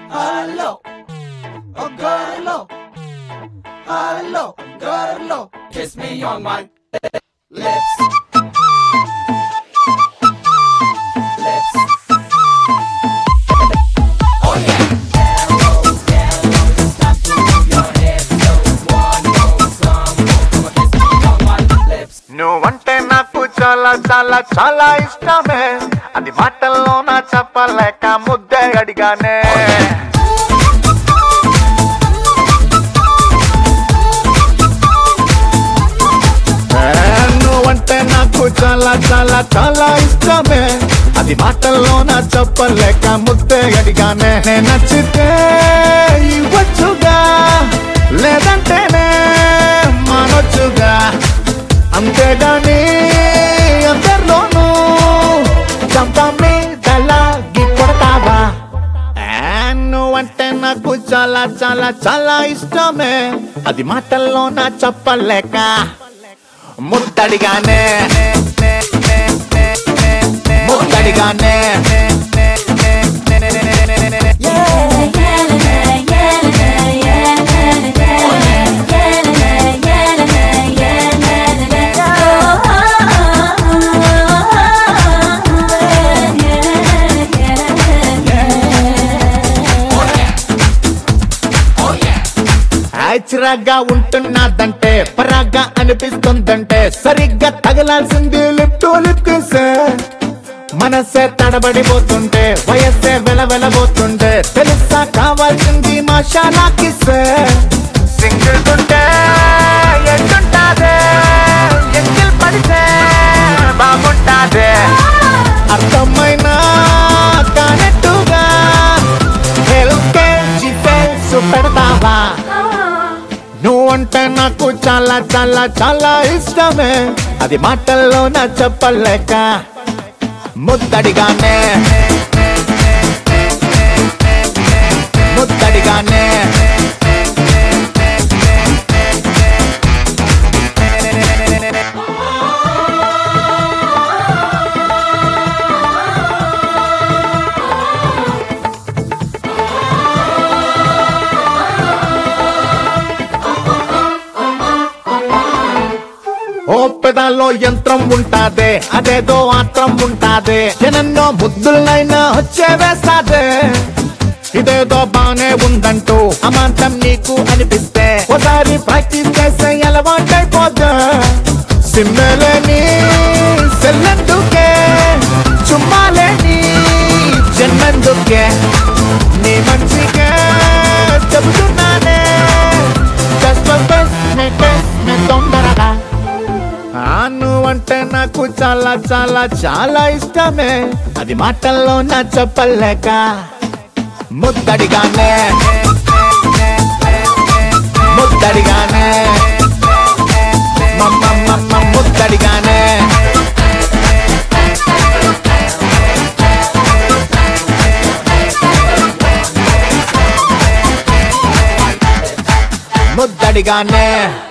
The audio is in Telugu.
Hello, oh girl, hello, girl, kiss me on my lips. Lips. Oh yeah. Arrows, arrows, stop to move your hips. So one more, some more, come on, kiss me on my lips. నువ్వంటే నాకు చాలా చాలా చాలా ఇష్టమే అది మాటల్లో నా చెప్పలేక ముద్దే అడిగానే ఏ, నువ్వంటే నాకు చాలా చాలా చాలా ఇష్టమే అది మాటల్లో నా చెప్పలేక ముద్దే అడిగానే నే నచ్చితే ఇవ్వచ్చుగా లేదంటేనే మానొచ్చుగా అంతేగాని అందరిలోనూ చంప మీదలాగి కొడతావా ఆ, నువ్వంటే నాకు చాలా చాలా చాలా ఇష్టమే అది మాటల్లో నా చెప్పలేక ముద్దడిగానే ముద్దడిగానే చిరాగ్గా ఉంటున్నదంటే పరాగ్గా అనిపిస్తుందంటే సరిగ్గా తగలాల్సింది లిప్ టు లిప్ కిసే మనసే తడబడిపోతుంటే వయస్సే వెలవెలబోతుంటే తెలుసా కావాల్సింది మాషాలా కిసే సింగిల్ తుంటే ఎంటుంటాదే ఎంగిల్ పడితే బాగుంటాదే అర్థమైనా కానట్టుగా ఎల్కేజీ ఫేస్ పెడతావా నువ్వంటే నాకు చాలా చాలా చాలా ఇష్టమే అది మాటల్లో నా చెప్పలేక ముద్దడిగానే ముద్దడిగానే ఓ పెదాల్లో యంత్రం ఉంటాదే అదేదో ఆత్రం ఉంటాదే ఎనెన్నో ముద్దులైనా వచ్చే వేస్తాదే ఇదేదో బానే ఉందంటూ అమాంతం నీకు అనిపిస్తే ఒకసారి ప్రాక్టీస్ చేస్తే అలవాటైపోద్దా సిమ్మలేని సెల్లందుకే చుమ్మాలేని జన్మందుకే నీ మంచిగా చెబుతున్నానే Just for best, me best, me తొందరగా ఆ నువ్వంటే నాకు చాలా చాలా చాలా ఇష్టమే అది మాటల్లో నా చెప్పలేక ముద్దడిగానే ముద్దడిగానే మమ్మ మమ్మ ముద్దడిగానే ముద్దడిగానే